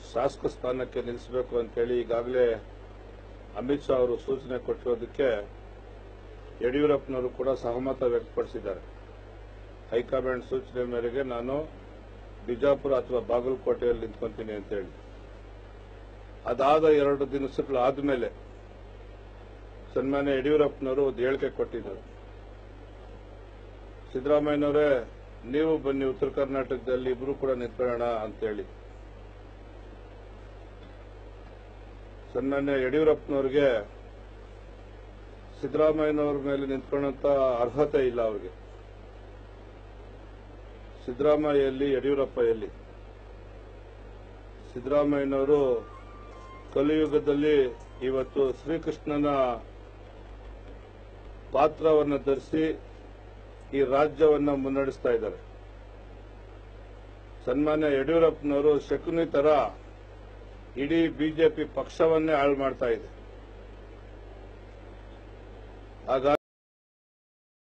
ಶಾಸಕ ಸ್ಥಾನಕ್ಕೆ ನಿಲ್ಲಿಸಬೇಕು ಅಂತೇಳಿ ಈಗಾಗಲೇ ಅಮಿತ್ ಶಾ ಅವರು ಸೂಚನೆ ಕೊಟ್ಟಿರೋದಕ್ಕೆ ಯಡಿಯೂರಪ್ಪನವರು ಕೂಡ ಸಹಮತ ವ್ಯಕ್ತಪಡಿಸಿದ್ದಾರೆ ಹೈಕಮಾಂಡ್ ಸೂಚನೆ ಮೇರೆಗೆ ನಾನು ಬಿಜಾಪುರ ಅಥವಾ ಬಾಗಲಕೋಟೆಯಲ್ಲಿ ನಿಂತ್ಕೊಂತೀನಿ ಅಂತೇಳಿ ಅದಾದ ಎರಡು ದಿವಸಗಳು ಆದಮೇಲೆ ಸನ್ಮಾನ್ಯ ಯಡಿಯೂರಪ್ಪನವರು ಒಂದು ಹೇಳಿಕೆ ಕೊಟ್ಟಿದ್ದಾರೆ ಸಿದ್ದರಾಮಯ್ಯನವರೇ ನೀವು ಬನ್ನಿ ಉತ್ತರ ಕರ್ನಾಟಕದಲ್ಲಿ ಇಬ್ರು ಕೂಡ ನಿಂತ್ಕೊಳ್ಳೋಣ ಅಂತೇಳಿ ಸನ್ಮಾನ್ಯ ಯಡಿಯೂರಪ್ಪನವ್ರಿಗೆ ಸಿದ್ದರಾಮಯ್ಯನವ್ರ ಮೇಲೆ ನಿಂತ್ಕೊಳ್ಳೋಂತ ಅರ್ಹತೆ ಇಲ್ಲ ಅವ್ರಿಗೆ ಸಿದ್ದರಾಮಯ್ಯ ಎಲ್ಲಿ ಯಡಿಯೂರಪ್ಪ ಎಲ್ಲಿ ಸಿದ್ದರಾಮಯ್ಯನವರು ಕಲಿಯುಗದಲ್ಲಿ ಇವತ್ತು ಶ್ರೀಕೃಷ್ಣನ ಪಾತ್ರವನ್ನು ಧರಿಸಿ ಈ ರಾಜ್ಯವನ್ನ ಮುನ್ನಡೆಸ್ತಾ ಇದ್ದಾರೆ ಸನ್ಮಾನ್ಯ ಯಡಿಯೂರಪ್ಪನವರು ಶಕುನಿ ತರ ಇಡೀ ಬಿಜೆಪಿ ಪಕ್ಷವನ್ನೇ ಹಾಳು ಮಾಡ್ತಾ ಇದೆ ಹಾಗಾಗಿ